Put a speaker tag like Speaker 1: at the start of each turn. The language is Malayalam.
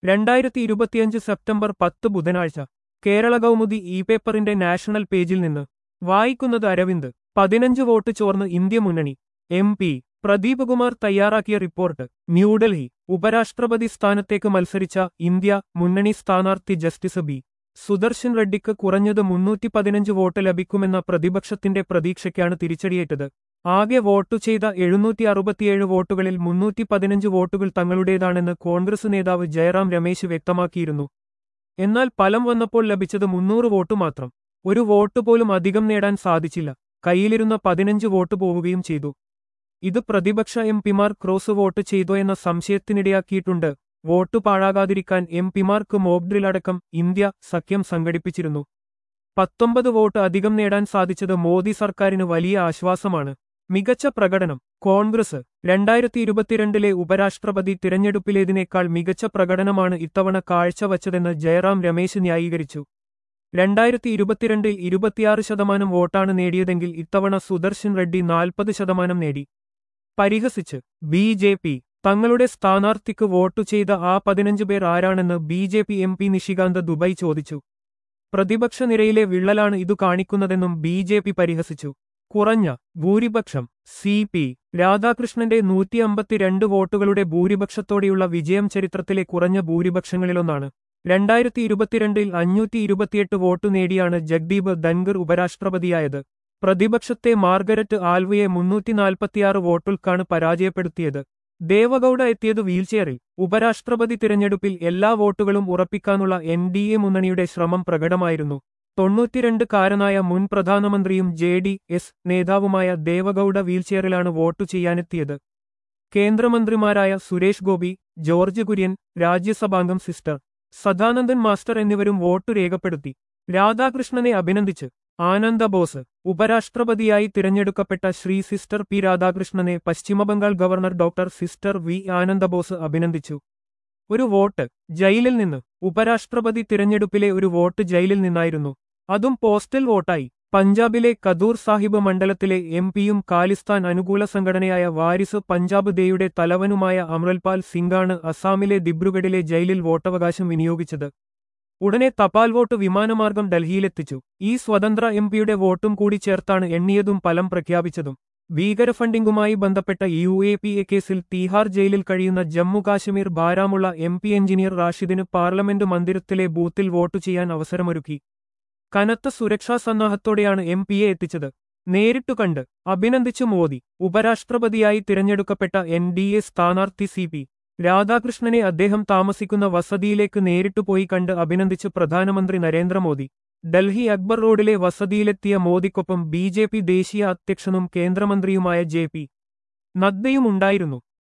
Speaker 1: രണ്ടായിരത്തി ഇരുപത്തിയഞ്ച് സെപ്റ്റംബർ പത്ത് ബുധനാഴ്ച കേരള കൗമുദി ഇ പേപ്പറിന്റെ നാഷണൽ പേജിൽ നിന്ന് വായിക്കുന്നത് അരവിന്ദ് പതിനഞ്ച് വോട്ട് ചോർന്ന് ഇന്ത്യ മുന്നണി എം പി പ്രദീപ് കുമാർ തയ്യാറാക്കിയ റിപ്പോർട്ട് ന്യൂഡൽഹി ഉപരാഷ്ട്രപതി സ്ഥാനത്തേക്ക് മത്സരിച്ച ഇന്ത്യ മുന്നണി സ്ഥാനാർത്ഥി ജസ്റ്റിസ് ബി സുദർശൻ റെഡ്ഡിക്ക് കുറഞ്ഞത് മുന്നൂറ്റി പതിനഞ്ച് വോട്ട് ലഭിക്കുമെന്ന പ്രതിപക്ഷത്തിന്റെ പ്രതീക്ഷയ്ക്കാണ് തിരിച്ചടിയേറ്റത് ആകെ വോട്ടു ചെയ്ത എഴുന്നൂറ്റി അറുപത്തിയേഴ് വോട്ടുകളിൽ മുന്നൂറ്റി പതിനഞ്ച് വോട്ടുകൾ തങ്ങളുടേതാണെന്ന് കോൺഗ്രസ് നേതാവ് ജയറാം രമേശ് വ്യക്തമാക്കിയിരുന്നു എന്നാൽ ഫലം വന്നപ്പോൾ ലഭിച്ചത് മുന്നൂറ് വോട്ട് മാത്രം ഒരു വോട്ട് പോലും അധികം നേടാൻ സാധിച്ചില്ല കയ്യിലിരുന്ന പതിനഞ്ച് വോട്ട് പോവുകയും ചെയ്തു ഇത് പ്രതിപക്ഷ എം പിമാർ ക്രോസ് വോട്ട് ചെയ്തോ എന്ന സംശയത്തിനിടയാക്കിയിട്ടുണ്ട് വോട്ട് പാഴാകാതിരിക്കാൻ എം പിമാർക്ക് മോബ്ഡ്രിലടക്കം ഇന്ത്യ സഖ്യം സംഘടിപ്പിച്ചിരുന്നു പത്തൊമ്പത് വോട്ട് അധികം നേടാൻ സാധിച്ചത് മോദി സർക്കാരിന് വലിയ ആശ്വാസമാണ് മികച്ച പ്രകടനം കോൺഗ്രസ് രണ്ടായിരത്തി ഇരുപത്തിരണ്ടിലെ ഉപരാഷ്ട്രപതി തിരഞ്ഞെടുപ്പിലേതിനേക്കാൾ മികച്ച പ്രകടനമാണ് ഇത്തവണ കാഴ്ചവച്ചതെന്ന് ജയറാം രമേശ് ന്യായീകരിച്ചു രണ്ടായിരത്തി ഇരുപത്തിരണ്ടിൽ ഇരുപത്തിയാറ് ശതമാനം വോട്ടാണ് നേടിയതെങ്കിൽ ഇത്തവണ സുദർശൻ റെഡ്ഡി നാൽപ്പത് ശതമാനം നേടി പരിഹസിച്ച് ബി ജെ പി തങ്ങളുടെ സ്ഥാനാർത്ഥിക്ക് വോട്ടു ചെയ്ത ആ പതിനഞ്ച് പേർ ആരാണെന്ന് B J P M P Nishikant Dubey ചോദിച്ചു പ്രതിപക്ഷ നിരയിലെ വിള്ളലാണ് ഇതു കാണിക്കുന്നതെന്നും ബി ജെ പി പരിഹസിച്ചു കുറഞ്ഞ ഭൂരിപക്ഷം സി പി രാധാകൃഷ്ണന്റെ നൂറ്റി അമ്പത്തിരണ്ട് വോട്ടുകളുടെ ഭൂരിപക്ഷത്തോടെയുള്ള വിജയം ചരിത്രത്തിലെ കുറഞ്ഞ ഭൂരിപക്ഷങ്ങളിലൊന്നാണ് രണ്ടായിരത്തി ഇരുപത്തിരണ്ടിൽ അഞ്ഞൂറ്റി ഇരുപത്തിയെട്ട് വോട്ടു നേടിയാണ് ജഗ്ദീപ് ധൻഗർ ഉപരാഷ്ട്രപതിയായത് പ്രതിപക്ഷത്തെ മാർഗരറ്റ് ആൽവയെ മുന്നൂറ്റി നാൽപ്പത്തിയാറ് വോട്ടുകൾക്കാണ് പരാജയപ്പെടുത്തിയത് ദേവഗൌഡ എത്തിയത് വീൽചെയറിൽ ഉപരാഷ്ട്രപതി തിരഞ്ഞെടുപ്പിൽ എല്ലാ വോട്ടുകളും ഉറപ്പിക്കാനുള്ള എൻ ഡി എ മുന്നണിയുടെ ശ്രമം പ്രകടമായിരുന്നു തൊണ്ണൂറ്റിരണ്ട് കാരനായ മുൻ പ്രധാനമന്ത്രിയും ജെ ഡി എസ് നേതാവുമായ ദേവഗൌഡ വീൽചെയറിലാണ് വോട്ടു ചെയ്യാനെത്തിയത് കേന്ദ്രമന്ത്രിമാരായ സുരേഷ് ഗോപി ജോർജ് കുര്യൻ രാജ്യസഭാംഗം സിസ്റ്റർ സദാനന്ദൻ മാസ്റ്റർ എന്നിവരും വോട്ടു രേഖപ്പെടുത്തി രാധാകൃഷ്ണനെ അഭിനന്ദിച്ച് ആനന്ദബോസ് ഉപരാഷ്ട്രപതിയായി തിരഞ്ഞെടുക്കപ്പെട്ട ശ്രീ സിസ്റ്റർ പി രാധാകൃഷ്ണനെ Paschimabangal governor doctor sister V Ananda Bose അഭിനന്ദിച്ചു ഒരു വോട്ട് ജയിലിൽ നിന്ന് ഉപരാഷ്ട്രപതി തിരഞ്ഞെടുപ്പിലെ ഒരു വോട്ട് ജയിലിൽ നിന്നായിരുന്നു അതും പോസ്റ്റൽ വോട്ടായി പഞ്ചാബിലെ കദൂർ സാഹിബ് മണ്ഡലത്തിലെ എം പിയും കാലിസ്ഥാൻ അനുകൂല സംഘടനയായ വാരിസ് പഞ്ചാബ് ദേയുടെ തലവനുമായ അമൃൽപാൽ സിംഗാണ് അസാമിലെ ദിബ്രുഗഡിലെ ജയിലിൽ വോട്ടവകാശം വിനിയോഗിച്ചത് ഉടനെ തപാൽ വോട്ട് വിമാനമാർഗം ഡൽഹിയിലെത്തിച്ചു ഈ സ്വതന്ത്ര എം പിയുടെ വോട്ടും കൂടി ചേർത്താണ് എണ്ണിയതും ഫലം പ്രഖ്യാപിച്ചതും ഭീകര ഫണ്ടിംഗുമായി ബന്ധപ്പെട്ട യു എ പി എ കേസിൽ തീഹാർ ജയിലിൽ കഴിയുന്ന Jammu Kashmir Baramulla M P engineer റാഷിദിന് പാർലമെന്റ് മന്ദിരത്തിലെ ബൂത്തിൽ വോട്ടു ചെയ്യാൻ അവസരമൊരുക്കി കനത്ത സുരക്ഷാ സന്നാഹത്തോടെയാണ് എം പിയെ എത്തിച്ചത് നേരിട്ടു കണ്ട് അഭിനന്ദിച്ചു മോദി ഉപരാഷ്ട്രപതിയായി തിരഞ്ഞെടുക്കപ്പെട്ട എൻ ഡി എ സ്ഥാനാർത്ഥി സി പി രാധാകൃഷ്ണനെ അദ്ദേഹം താമസിക്കുന്ന വസതിയിലേക്ക് നേരിട്ടു പോയി കണ്ട് അഭിനന്ദിച്ച് പ്രധാനമന്ത്രി നരേന്ദ്രമോദി ഡൽഹി അക്ബർ റോഡിലെ വസതിയിലെത്തിയ മോദിക്കൊപ്പം ബി ജെ പി ദേശീയ അധ്യക്ഷനും കേന്ദ്രമന്ത്രിയുമായ ജെ പി നദ്ദയും ഉണ്ടായിരുന്നു